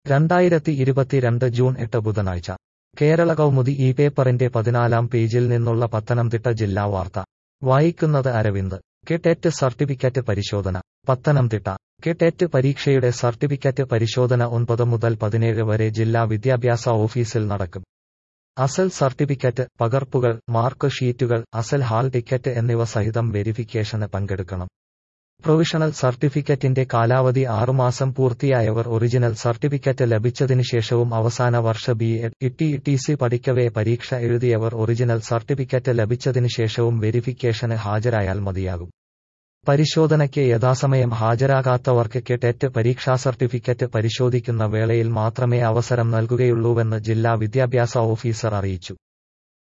രണ്ടായിരത്തി ഇരുപത്തിരണ്ട് ജൂൺ എട്ട് ബുധനാഴ്ച കേരള കൗമുദി ഈ പേപ്പറിന്റെ പതിനാലാം പേജിൽ നിന്നുള്ള പത്തനംതിട്ട ജില്ലാ വാർത്ത വായിക്കുന്നത് അരവിന്ദ് കെടെറ്റ് സർട്ടിഫിക്കറ്റ് പരിശോധന പത്തനംതിട്ട കെടെറ്റ് പരീക്ഷയുടെ സർട്ടിഫിക്കറ്റ് പരിശോധന ഒൻപത് മുതൽ പതിനേഴ് വരെ ജില്ലാ വിദ്യാഭ്യാസ ഓഫീസിൽ നടക്കും അസൽ സർട്ടിഫിക്കറ്റ് പകർപ്പുകൾ മാർക്ക് ഷീറ്റുകൾ അസൽ ഹാൾ ടിക്കറ്റ് എന്നിവ സഹിതം വെരിഫിക്കേഷന് പങ്കെടുക്കണം പ്രൊവിഷണൽ സർട്ടിഫിക്കറ്റിന്റെ കാലാവധി ആറുമാസം പൂർത്തിയായവർ ഒറിജിനൽ സർട്ടിഫിക്കറ്റ് ലഭിച്ചതിനു ശേഷവും അവസാന വർഷ ബി എഡ് ഇട്ടി ടി സി പഠിക്കവേ പരീക്ഷ എഴുതിയവർ ഒറിജിനൽ സർട്ടിഫിക്കറ്റ് ലഭിച്ചതിനു ശേഷവും വെരിഫിക്കേഷന് ഹാജരായാൽ മതിയാകും പരിശോധനയ്ക്ക് യഥാസമയം ഹാജരാകാത്തവർക്ക് കെടെറ്റ് പരീക്ഷാ സർട്ടിഫിക്കറ്റ് പരിശോധിക്കുന്ന വേളയിൽ മാത്രമേ അവസരം നൽകുകയുള്ളൂവെന്ന് ജില്ലാ വിദ്യാഭ്യാസ ഓഫീസർ അറിയിച്ചു